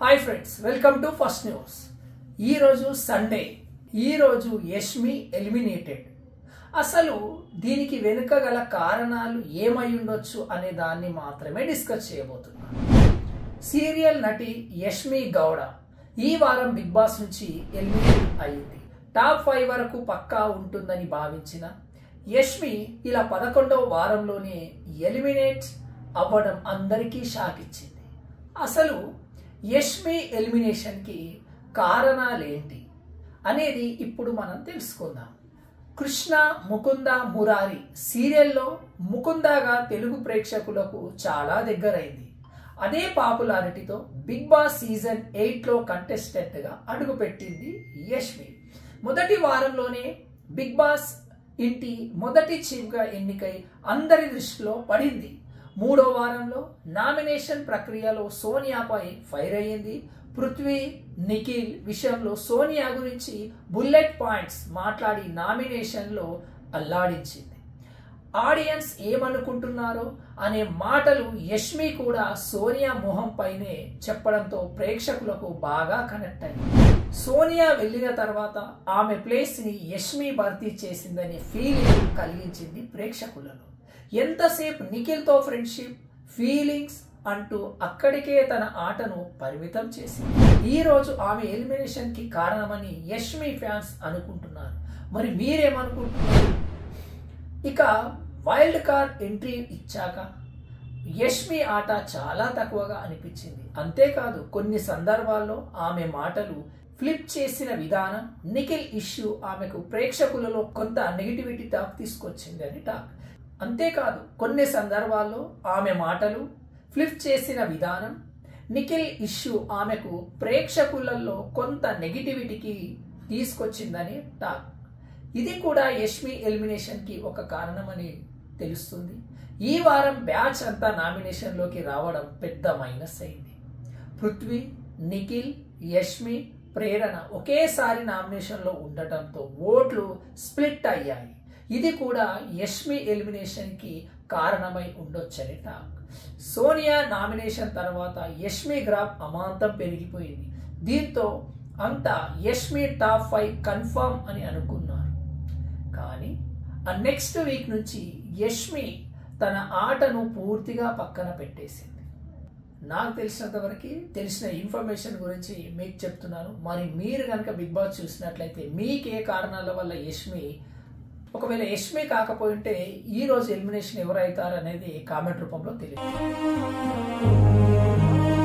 hi friends welcome to first news ఈరోజు Sunday ఈరోజు Yashmi eliminated అసలు దీనికి వెనుక గల కారణాలు ఏమై ఉండొచ్చు అనే దాన్ని మాత్రమే డిస్కస్ చేయబోతున్నాను సీరియల్ నటి యష్మి గౌడ ఈ వారం బిగ్ బాస్ నుంచి ఎలిమినేట్ అయింది టాప్ ఫైవ్ వరకు పక్కా ఉంటుందని భావించిన యష్మి ఇలా పదకొండవ వారంలోనే ఎలిమినేట్ అవ్వడం అందరికీ షాక్ ఇచ్చింది అసలు యష్మి ఎలిమినేషన్కి కారణాలేంటి అనేది ఇప్పుడు మనం తెలుసుకుందాం కృష్ణ ముకుంద మురారి సీరియల్లో ముకుందగా తెలుగు ప్రేక్షకులకు చాలా దగ్గరైంది అదే పాపులారిటీతో బిగ్ బాస్ సీజన్ ఎయిట్లో కంటెస్టెంట్గా అడుగుపెట్టింది యష్మి మొదటి వారంలోనే బిగ్ బాస్ ఇంటి మొదటి చీఫ్గా ఎన్నికై అందరి దృష్టిలో పడింది మూడో వారంలో నామినేషన్ ప్రక్రియలో సోనియాపై ఫైర్ అయ్యింది పృథ్వీ నిఖిల్ విషయంలో సోనియా గురించి బుల్లెట్ పాయింట్స్ మాట్లాడి నామినేషన్లో అల్లాడించింది ఆడియన్స్ ఏమనుకుంటున్నారో అనే మాటలు యష్మి కూడా సోనియా మొహం పైనే చెప్పడంతో ప్రేక్షకులకు బాగా కనెక్ట్ అయింది సోనియా వెళ్ళిన తర్వాత ఆమె ప్లేస్ని యష్మి భర్తీ చేసిందనే ఫీలింగ్ కలిగించింది ప్రేక్షకులను ఎంతసేపు నిఖిల్తో ఫ్రెండ్షిప్ ఫీలింగ్స్ అంటూ అక్కడికే తన ఆటను పరిమితం చేసింది ఈ రోజు ఆమె ఎలిమినేషన్ కి కారణమని యష్మి ఫ్యాన్స్ అనుకుంటున్నారు మరి మీరేమనుకుంటున్నారు ఇక వైల్డ్ కార్డ్ ఎంట్రీ ఇచ్చాక యష్మి ఆట చాలా తక్కువగా అనిపించింది అంతేకాదు కొన్ని సందర్భాల్లో ఆమె మాటలు ఫ్లిప్ చేసిన విధానం నిఖిల్ ఇష్యూ ఆమెకు ప్రేక్షకులలో కొంత నెగిటివిటీ టాక్ తీసుకొచ్చింది అని టాక్ అంతేకాదు కొన్ని సందర్భాల్లో ఆమె మాటలు ఫ్లిప్ చేసిన విధానం నిఖిల్ ఇష్యూ ఆమెకు ప్రేక్షకులలో కొంత నెగిటివిటీకి తీసుకొచ్చిందని టాక్ ఇది కూడా యష్మి ఎలిమినేషన్కి ఒక కారణమని తెలుస్తుంది ఈ వారం బ్యాచ్ అంతా నామినేషన్లోకి రావడం పెద్ద మైనస్ అయింది పృథ్వీ నిఖిల్ యష్మి ప్రేరణ ఒకేసారి నామినేషన్లో ఉండటంతో ఓట్లు స్ప్లిట్ అయ్యాయి ఇది కూడా యష్మి ఎలిమినేషన్కి కారణమై ఉండొచ్చని టాక్ సోనియా నామినేషన్ తర్వాత యష్మి గ్రాఫ్ అమాంతం పెరిగిపోయింది దీంతో అంతా యష్మి టాప్ ఫైవ్ కన్ఫర్మ్ అని అనుకున్నారు కానీ ఆ నెక్స్ట్ వీక్ నుంచి యష్మి తన ఆటను పూర్తిగా పక్కన పెట్టేసింది నాకు తెలిసినంత వరకు తెలిసిన ఇన్ఫర్మేషన్ గురించి మీకు చెప్తున్నాను మరి మీరు కనుక బిగ్ బాస్ చూసినట్లయితే మీకు ఏ కారణాల వల్ల యష్మి ఒకవేళ యష్మి కాకపోయింటే ఈ రోజు ఎలిమినేషన్ ఎవరైతారు అనేది కామెంట్ రూపంలో తెలియదు